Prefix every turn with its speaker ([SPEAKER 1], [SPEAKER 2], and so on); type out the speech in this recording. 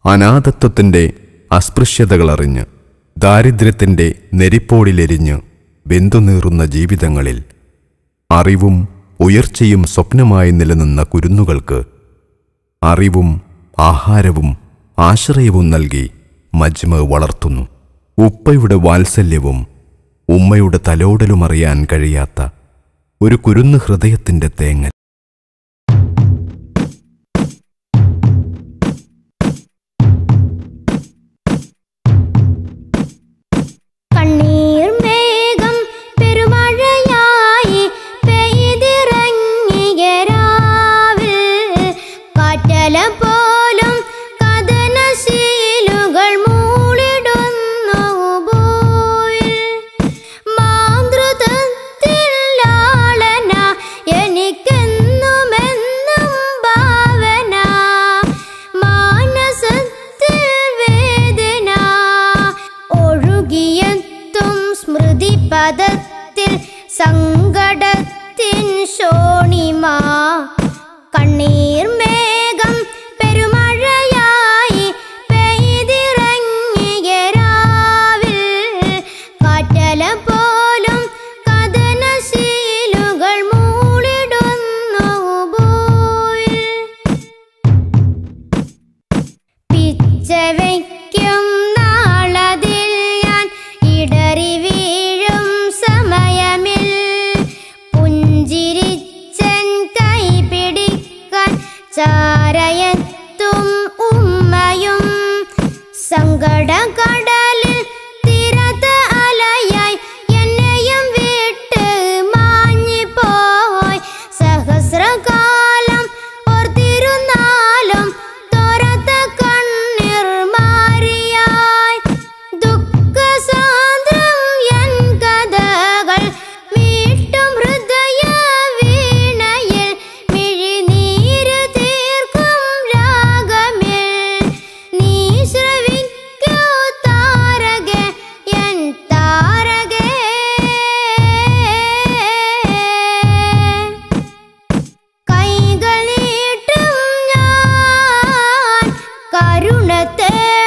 [SPEAKER 1] അനാഥത്വത്തിന്റെ അസ്പൃശ്യതകളറിഞ്ഞ് ദാരിദ്ര്യത്തിന്റെ നെരിപ്പോടിലെരിഞ്ഞ് വെന്തുനീറുന്ന ജീവിതങ്ങളിൽ അറിവും ഉയർച്ചയും സ്വപ്നമായി നിലനിന്ന കുരുന്നുകൾക്ക് അറിവും ആഹാരവും ആശ്രയവും നൽകി മജ്മ വളർത്തുന്നു ഉപ്പയുടെ വാത്സല്യവും ഉമ്മയുടെ തലോടലും അറിയാൻ കഴിയാത്ത ഒരു കുരുന്നു ഹൃദയത്തിന്റെ തേങ്ങൽ
[SPEAKER 2] കണ്ണീർ മേഘം പെരുമഴയായി പെയ്തിറങ്ങിയ രാവിൽ കാറ്റല പോലും കഥനശീലുകൾ മൂളിടുന്നു ഭൂവിൽ മാതൃത്വത്തിൽ ലാളന എനിക്കെന്നുമെന്നും ഭാവന മാനസത്തിൽ വേദന ഒഴുകിയെത്തും സ്മൃതി പദത്തിൽ സങ്കടത്തിൻ ശോണിമ കണ്ണീർ മേഘം പെരുമഴയായി പെയ്തിറങ്ങിയ രാവിൽ കാറ്റല പോലും കഥനശീലുകൾ മൂളിടുന്നു ഭൂവിൽ പിച്ചവയ്ക്കും നാളതിൽ ഞാൻ ഇടറി വീഴും സമയമിൽ പുഞ്ചിരിച്ചൻ കൈ പിടിക്കാൻ ചാരയത്തും ഉമ്മയും സങ്കടകടലിൽ തിരത അലയായി എന്നെയും വിട്ട് മാഞ്ഞിപ്പോയി സഹസ്രകാലം ഓർത്തിരുന്നാലും തോരാത്ത കണ്ണീർ മാറിയായി ദുഃഖസാന്ദ്രം എൻ കഥകൾ വീട്ടും ഹൃദയ വീണയിൽ മിഴിനീര് തീർക്കും രാഗമിൽ നീ ശ്രവിക്കൂ താരകെ എൻ താരകേ കൈകൾ നീട്ടും ഞാൻ കരുണ തേടും